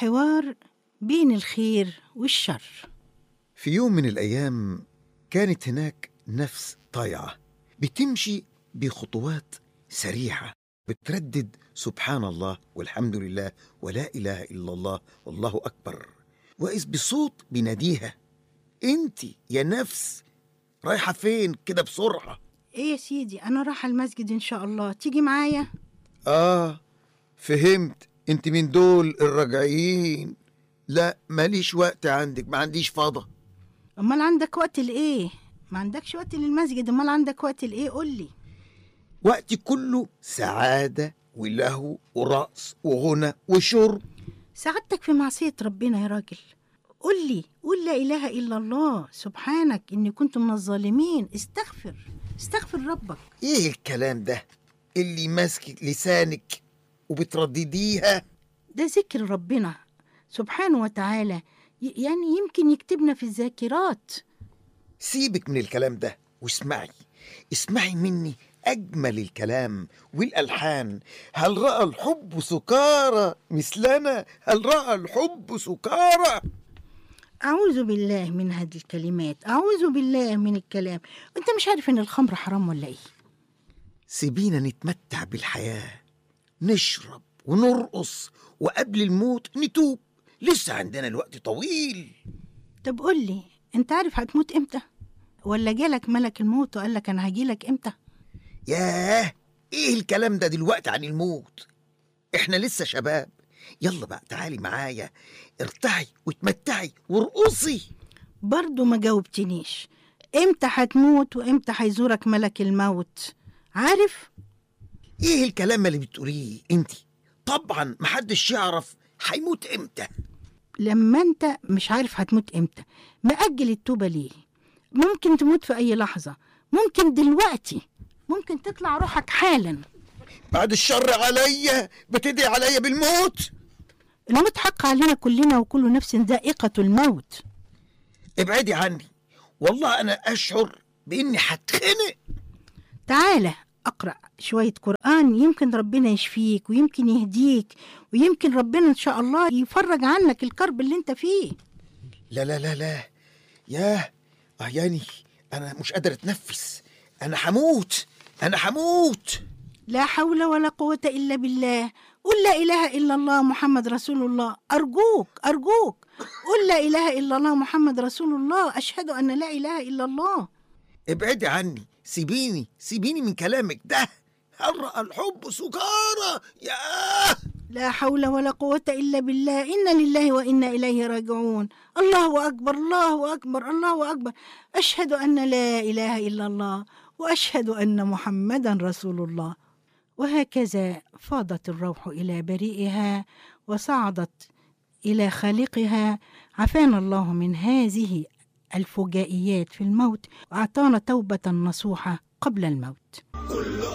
حوار بين الخير والشر في يوم من الأيام كانت هناك نفس طايعة بتمشي بخطوات سريعة بتردد سبحان الله والحمد لله ولا إله إلا الله والله أكبر وإذ بصوت بيناديها أنت يا نفس رايحة فين كده بسرعة ايه يا سيدي انا رايحه المسجد ان شاء الله تيجي معايا آه فهمت أنت من دول الراجعين لا ماليش وقت عندك ما عنديش فاضة امال عندك وقت لايه ما عندكش وقت للمسجد امال عندك وقت لايه قول لي وقتي كله سعادة ولهو ورقص وغنى وشرب سعادتك في معصيه ربنا يا راجل قول لي قول لا اله الا الله سبحانك اني كنت من الظالمين استغفر استغفر ربك ايه الكلام ده اللي ماسك لسانك وبتردديها ده ذكر ربنا سبحانه وتعالى ي- يعني يمكن يكتبنا في الذاكرات سيبك من الكلام ده واسمعي اسمعي مني أجمل الكلام والألحان هل رأى الحب سكارى مثلنا هل رأى الحب سكارى أعوذ بالله من هذه الكلمات أعوذ بالله من الكلام أنت مش عارف إن الخمر حرام ولا إيه سيبينا نتمتع بالحياة نشرب ونرقص وقبل الموت نتوب لسه عندنا الوقت طويل طب قول لي أنت عارف هتموت إمتى ولا جالك ملك الموت وقال لك أنا هجيلك إمتى ياه ايه الكلام ده دلوقتي عن الموت احنا لسه شباب يلا بقى تعالي معايا ارتعي وتمتعي وارقصي برضو ما جاوبتنيش إمتى هتموت وإمتى هيزورك ملك الموت عارف ايه الكلام اللي بتقوليه انت طبعا محدش يعرف هيموت امتى لما أنت مش عارف هتموت إمتى مأجل التوبة ليه ممكن تموت في أي لحظة ممكن دلوقتي ممكن تطلع روحك حالا بعد الشر عليا بتدعي عليا بالموت الموت حق علينا كلنا وكل نفس ذائقة الموت ابعدي عني والله انا اشعر باني هتخنق تعالى أقرأ شوية قرآن يمكن ربنا يشفيك ويمكن يهديك ويمكن ربنا إن شاء الله يفرج عنك الكرب اللي أنت فيه لا لا لا لا ياه اه يعني انا مش قادر اتنفس انا هموت انا هموت لا حول ولا قوة إلا بالله قل لا إله إلا الله محمد رسول الله أرجوك أرجوك قل لا إله إلا الله محمد رسول الله أشهد أن لا إله إلا الله ابعدي عني سيبيني سيبيني من كلامك ده هل رأى الحب سكارى ياه لا حول ولا قوة إلا بالله إنا لله وإنا إليه راجعون الله أكبر الله أكبر الله أكبر أشهد أن لا إله إلا الله وأشهد أن محمدا رسول الله وهكذا فاضت الروح إلى بريئها وصعدت إلى خالقها عافانا الله من هذه الفجائيات في الموت وأعطانا توبة نصوحة قبل الموت